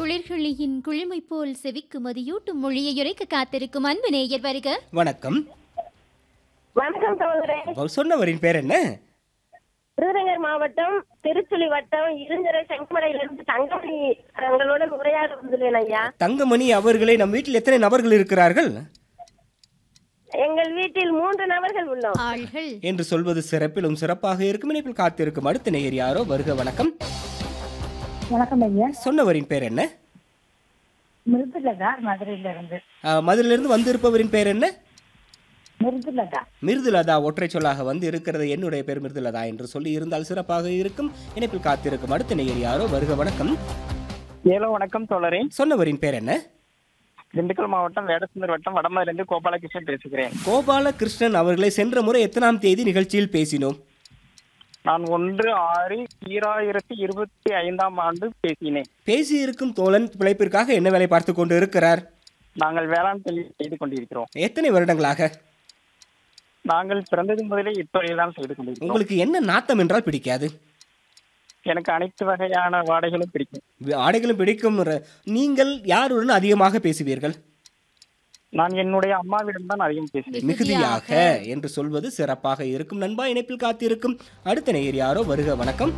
குளிர்களியின் குளுமை போல் செவிக்கு மதியூட்டும் மொழியை உரைக்க காத்திருக்கும் அன்பு நேயர் வருக வணக்கம் வணக்கம் சகோதரே அவர் சொன்னவரின் பேர் என்ன விருதுநகர் மாவட்டம் திருச்சுழி வட்டம் இருஞ்சரை செங்கமலையிலிருந்து தங்கமணி உங்களோட உரையாட வந்துள்ளேன் ஐயா தங்கமணி அவர்களை நம் வீட்டில் எத்தனை நபர்கள் இருக்கிறார்கள் எங்கள் வீட்டில் மூன்று நபர்கள் உள்ளோம் ஆள்கள் என்று சொல்வது சிறப்பிலும் சிறப்பாக இருக்கும் இணைப்பில் காத்திருக்கும் அடுத்த நேயர் யாரோ வருக வணக்கம் வணக்கம் ஐயா சொன்னவரின் பேர் என்ன மிருதுலதா மதுரையில இருந்து ஆ, மதுரையிலிருந்து வந்திருப்பவரின் பேர் என்ன மிருதுலதா மிருதுலதா ஒற்றை சொல்லாக வந்து இருக்கிறது என்னுடைய பேர் மிருதுலதா என்று சொல்லி இருந்தால் சிறப்பாக இருக்கும் இணைப்பில் காத்திருக்கும் அடுத்த நேயர் யாரோ வருக வணக்கம் ஏலோ வணக்கம் தோழரே சொன்னவரின் பேர் என்ன திண்டுக்கல் மாவட்டம் வேடசுந்தர் வட்டம் வடமதுலேருந்து கோபாலகிருஷ்ணன் பேசுகிறேன் கோபாலகிருஷ்ணன் அவர்களை சென்ற முறை எத்தனாம் தேதி நிகழ்ச்சியில் பேசினோம் நான் ஒன்று ஆறு ஈராயிரத்தி இருபத்தி ஐந்தாம் ஆண்டு பேசினேன் பேசியிருக்கும் தோழன் பிழைப்பிற்காக என்ன வேலை பார்த்து கொண்டு இருக்கிறார் நாங்கள் வேளாண் தொழில் செய்து கொண்டிருக்கிறோம் எத்தனை வருடங்களாக நாங்கள் பிறந்தது முதலே இத்தொழில் தான் செய்து கொண்டிருக்கிறோம் உங்களுக்கு என்ன நாத்தம் என்றால் பிடிக்காது எனக்கு அனைத்து வகையான வாடைகளும் பிடிக்கும் வி- ஆடைகளும் பிடிக்கும் ர- நீங்கள் யாருடன் அதிகமாக பேசுவீர்கள் நான் என்னுடைய அம்மாவிடம் தான் அதிகம் பேசுவேன் மிகுதியாக என்று சொல்வது சிறப்பாக இருக்கும் நண்பா இணைப்பில் காத்திருக்கும் அடுத்த நேயர் யாரோ வருக வணக்கம்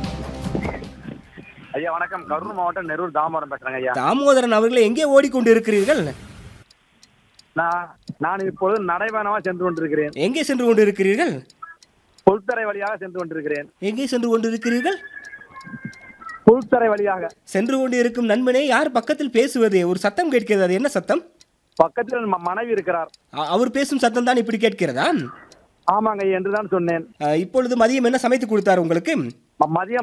ஐயா வணக்கம் கரூர் மாவட்டம் நெரூர் தாமரம் பேசுறேங்க ஐயா தாமோதரன் அவர்களை எங்கே ஓடிக்கொண்டிருக்கிறீர்கள் நான் நான் இப்பொழுது நடைபயணமா சென்று கொண்டிருக்கிறேன் எங்கே சென்று கொண்டிருக்கிறீர்கள் புல்தரை வழியாக சென்று கொண்டிருக்கிறேன் எங்கே சென்று கொண்டிருக்கிறீர்கள் புல்தரை வழியாக சென்று கொண்டிருக்கும் நண்பனே யார் பக்கத்தில் பேசுவது ஒரு சத்தம் கேட்கிறது அது என்ன சத்தம் பக்கத்தில் என் ம- மனைவி இருக்கிறார் அ- அவர் பேசும் சத்தம் தான் இப்படி கேட்கிறதா ஆமாங்க ஐயா என்றுதான் சொன்னேன் அ, இப்பொழுது மதியம் என்ன சமைத்து கொடுத்தார் உங்களுக்கு ம- மதியம்